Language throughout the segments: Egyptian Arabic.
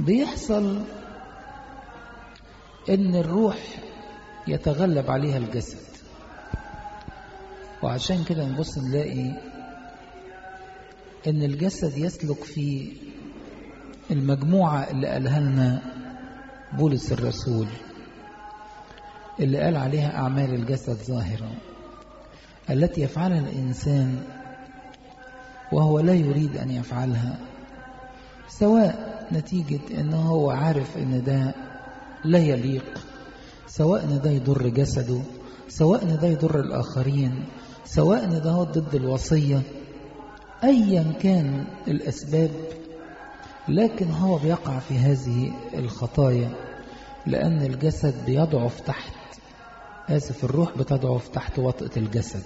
بيحصل ان الروح يتغلب عليها الجسد وعشان كده نبص نلاقي ان الجسد يسلك في المجموعة اللي قالها لنا بولس الرسول اللي قال عليها أعمال الجسد ظاهرة التي يفعلها الإنسان وهو لا يريد أن يفعلها سواء نتيجة أنه هو عارف أن ده لا يليق سواء أن ده يضر جسده سواء أن ده يضر الآخرين سواء أن ده هو ضد الوصية أيا كان الأسباب لكن هو بيقع في هذه الخطايا لأن الجسد بيضعف تحت آسف الروح بتضعف تحت وطئة الجسد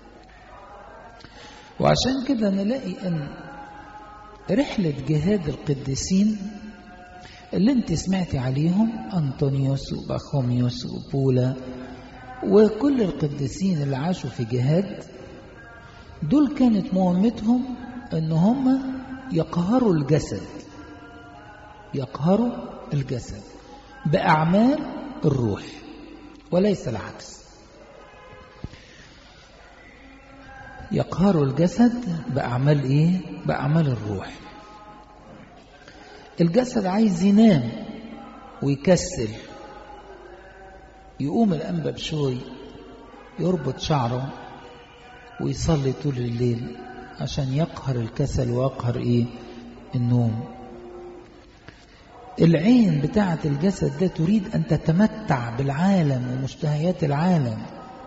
وعشان كده نلاقي أن رحلة جهاد القديسين اللي انت سمعتي عليهم أنطونيوس وباخوميوس وبولا وكل القديسين اللي عاشوا في جهاد دول كانت مهمتهم ان هم يقهروا الجسد يقهروا الجسد بأعمال الروح وليس العكس يقهروا الجسد بأعمال إيه؟ بأعمال الروح الجسد عايز ينام ويكسل يقوم الأنبا بشوي يربط شعره ويصلي طول الليل عشان يقهر الكسل ويقهر إيه؟ النوم العين بتاعة الجسد ده تريد أن تتمتع بالعالم ومشتهيات العالم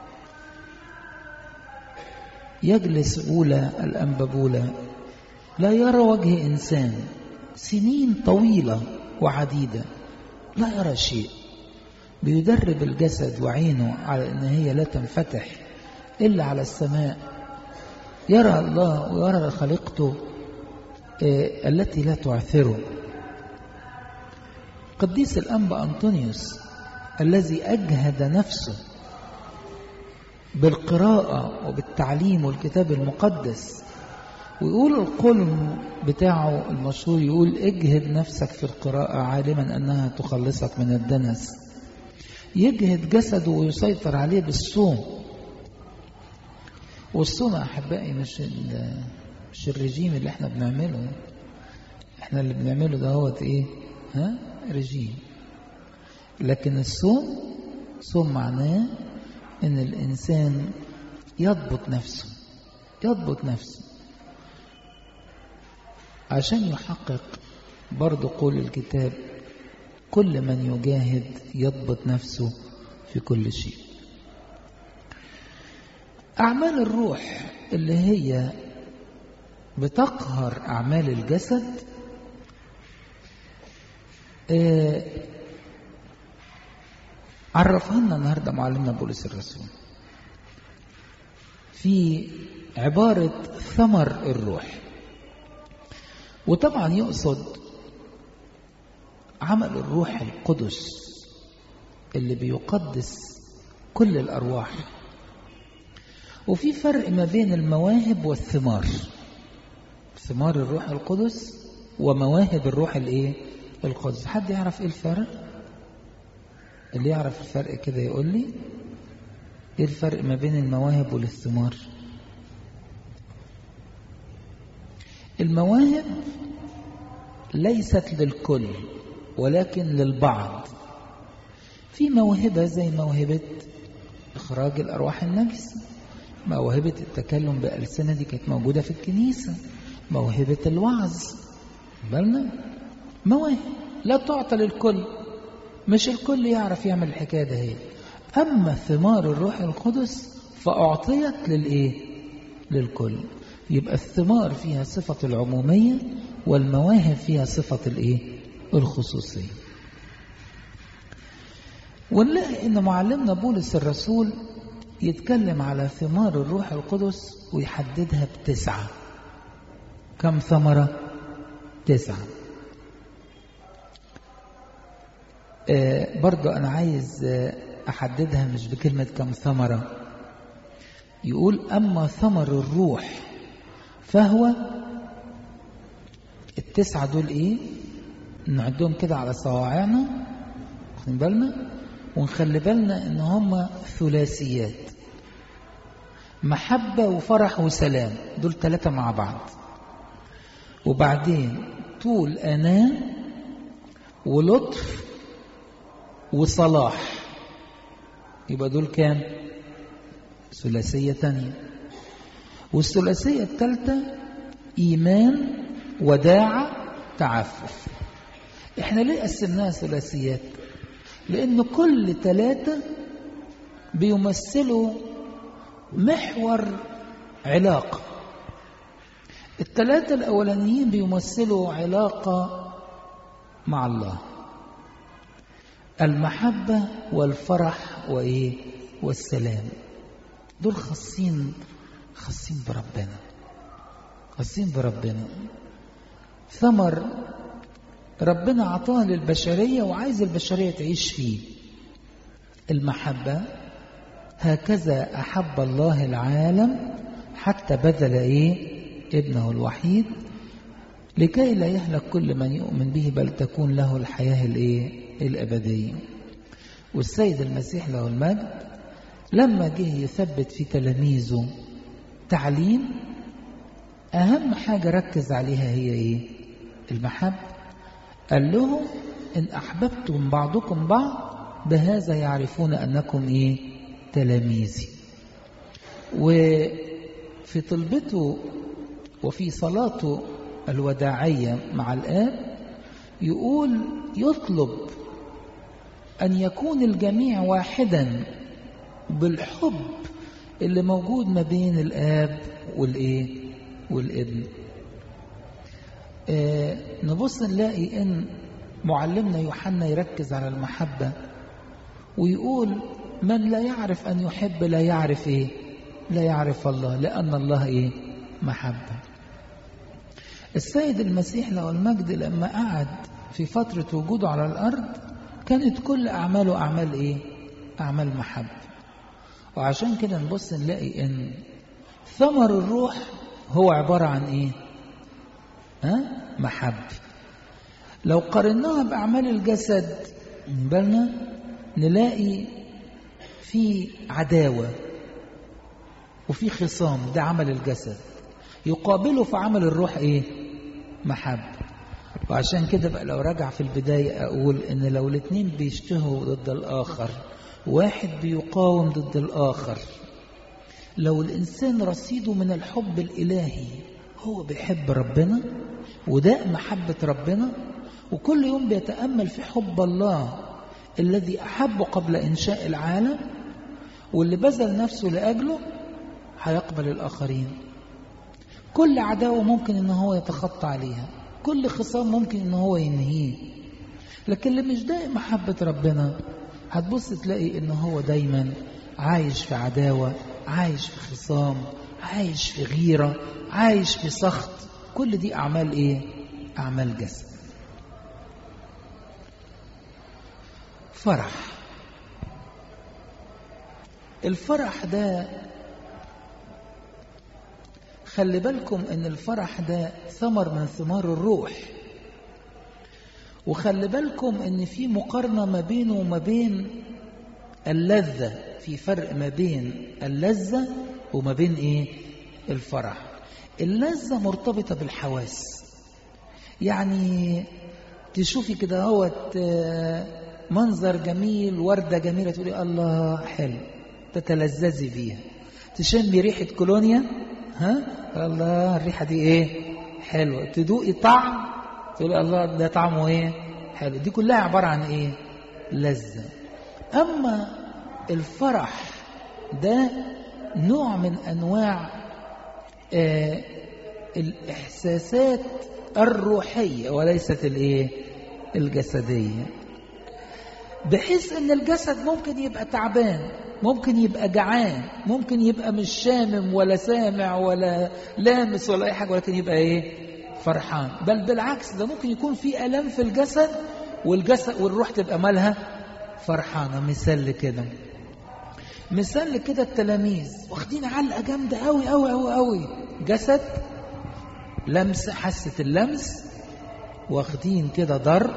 يجلس أولى الأنببولة لا يرى وجه إنسان سنين طويلة وعديدة لا يرى شيء بيدرب الجسد وعينه على أن هي لا تنفتح إلا على السماء يرى الله ويرى خليقته التي لا تعثره قديس الأنبا أنطونيوس الذي أجهد نفسه بالقراءة وبالتعليم والكتاب المقدس ويقول القول بتاعه المشهور يقول اجهد نفسك في القراءة عالما أنها تخلصك من الدنس يجهد جسده ويسيطر عليه بالصوم والصوم أحبائي مش مش الرجيم اللي احنا بنعمله احنا اللي بنعمله ده هو ايه ها رجيم لكن الصوم صوم معناه ان الانسان يضبط نفسه يضبط نفسه عشان يحقق برضه قول الكتاب كل من يجاهد يضبط نفسه في كل شيء أعمال الروح اللي هي بتقهر أعمال الجسد آه عرفها لنا النهارده معلمنا بولس الرسول في عبارة ثمر الروح وطبعا يقصد عمل الروح القدس اللي بيقدس كل الأرواح وفي فرق ما بين المواهب والثمار ثمار الروح القدس ومواهب الروح الايه القدس حد يعرف ايه الفرق اللي يعرف الفرق كده يقول لي ايه الفرق ما بين المواهب والثمار المواهب ليست للكل ولكن للبعض في موهبة زي موهبة إخراج الأرواح النجسة موهبة التكلم بألسنة دي كانت موجودة في الكنيسة موهبة الوعظ بالنا مواهب لا تعطى للكل مش الكل يعرف يعمل الحكاية ده هي أما ثمار الروح القدس فأعطيت للإيه للكل يبقى الثمار فيها صفة العمومية والمواهب فيها صفة الإيه الخصوصية ونلاقي ان معلمنا بولس الرسول يتكلم على ثمار الروح القدس ويحددها بتسعة كم ثمرة؟ تسعة آه برضو أنا عايز آه أحددها مش بكلمة كم ثمرة يقول أما ثمر الروح فهو التسعة دول إيه؟ نعدهم كده على صواعقنا واخدين بالنا ونخلي بالنا ان هم ثلاثيات محبة وفرح وسلام دول ثلاثة مع بعض وبعدين طول أناة ولطف وصلاح يبقى دول كام ثلاثية تانية والثلاثية الثالثة إيمان وداعة تعفف احنا ليه قسمناها ثلاثيات لأن كل ثلاثة بيمثلوا محور علاقة الثلاثة الأولانيين بيمثلوا علاقة مع الله المحبة والفرح وإيه والسلام دول خاصين خاصين بربنا خاصين بربنا ثمر ربنا عطاه للبشرية وعايز البشرية تعيش فيه المحبة هكذا أحب الله العالم حتى بذل إيه ابنه الوحيد لكي لا يهلك كل من يؤمن به بل تكون له الحياة الإيه الأبدية والسيد المسيح له المجد لما جه يثبت في تلاميذه تعليم أهم حاجة ركز عليها هي إيه المحبة قال لهم إن أحببتم بعضكم بعض بهذا يعرفون أنكم إيه تلاميذي وفي طلبته وفي صلاته الوداعية مع الآب يقول يطلب أن يكون الجميع واحدا بالحب اللي موجود ما بين الآب والإيه والابن آه نبص نلاقي إن معلمنا يوحنا يركز على المحبة ويقول من لا يعرف أن يحب لا يعرف إيه لا يعرف الله لأن الله إيه محبة السيد المسيح له المجد لما قعد في فترة وجوده على الأرض كانت كل أعماله أعمال إيه أعمال محبة وعشان كده نبص نلاقي إن ثمر الروح هو عبارة عن إيه ها محبة لو قارناها بأعمال الجسد بالنا نلاقي في عداوة وفي خصام ده عمل الجسد يقابله في عمل الروح ايه محبة وعشان كده بقى لو رجع في البداية أقول إن لو الاتنين بيشتهوا ضد الآخر واحد بيقاوم ضد الآخر لو الإنسان رصيده من الحب الإلهي هو بيحب ربنا وده محبة ربنا وكل يوم بيتأمل في حب الله الذي أحبه قبل إنشاء العالم واللي بذل نفسه لأجله هيقبل الآخرين كل عداوة ممكن إن هو يتخطى عليها كل خصام ممكن إن هو ينهيه لكن اللي مش دائم محبة ربنا هتبص تلاقي إن هو دايما عايش في عداوة عايش في خصام عايش في غيرة عايش في سخط كل دي أعمال إيه؟ أعمال جسد فرح الفرح ده خلي بالكم ان الفرح ده ثمر من ثمار الروح وخلي بالكم ان في مقارنة ما بينه وما بين اللذة في فرق ما بين اللذة وما بين ايه الفرح اللذة مرتبطة بالحواس يعني تشوفي كده هوت منظر جميل وردة جميلة تقولي الله حلو تتلذذي بيها تشمي ريحة كولونيا ها الله الريحة دي ايه حلوة تدوقي طعم تقولي الله ده طعمه ايه حلو دي كلها عبارة عن ايه لذة اما الفرح ده نوع من انواع آه الاحساسات الروحية وليست الايه الجسدية بحيث ان الجسد ممكن يبقى تعبان ممكن يبقى جعان ممكن يبقى مش شامم ولا سامع ولا لامس ولا اي حاجه ولكن يبقى ايه فرحان بل بالعكس ده ممكن يكون في الام في الجسد والجسد والروح تبقى مالها فرحانه مثال كده مثال كده التلاميذ واخدين علقه جامده قوي قوي قوي قوي جسد لمس حاسه اللمس واخدين كده ضرب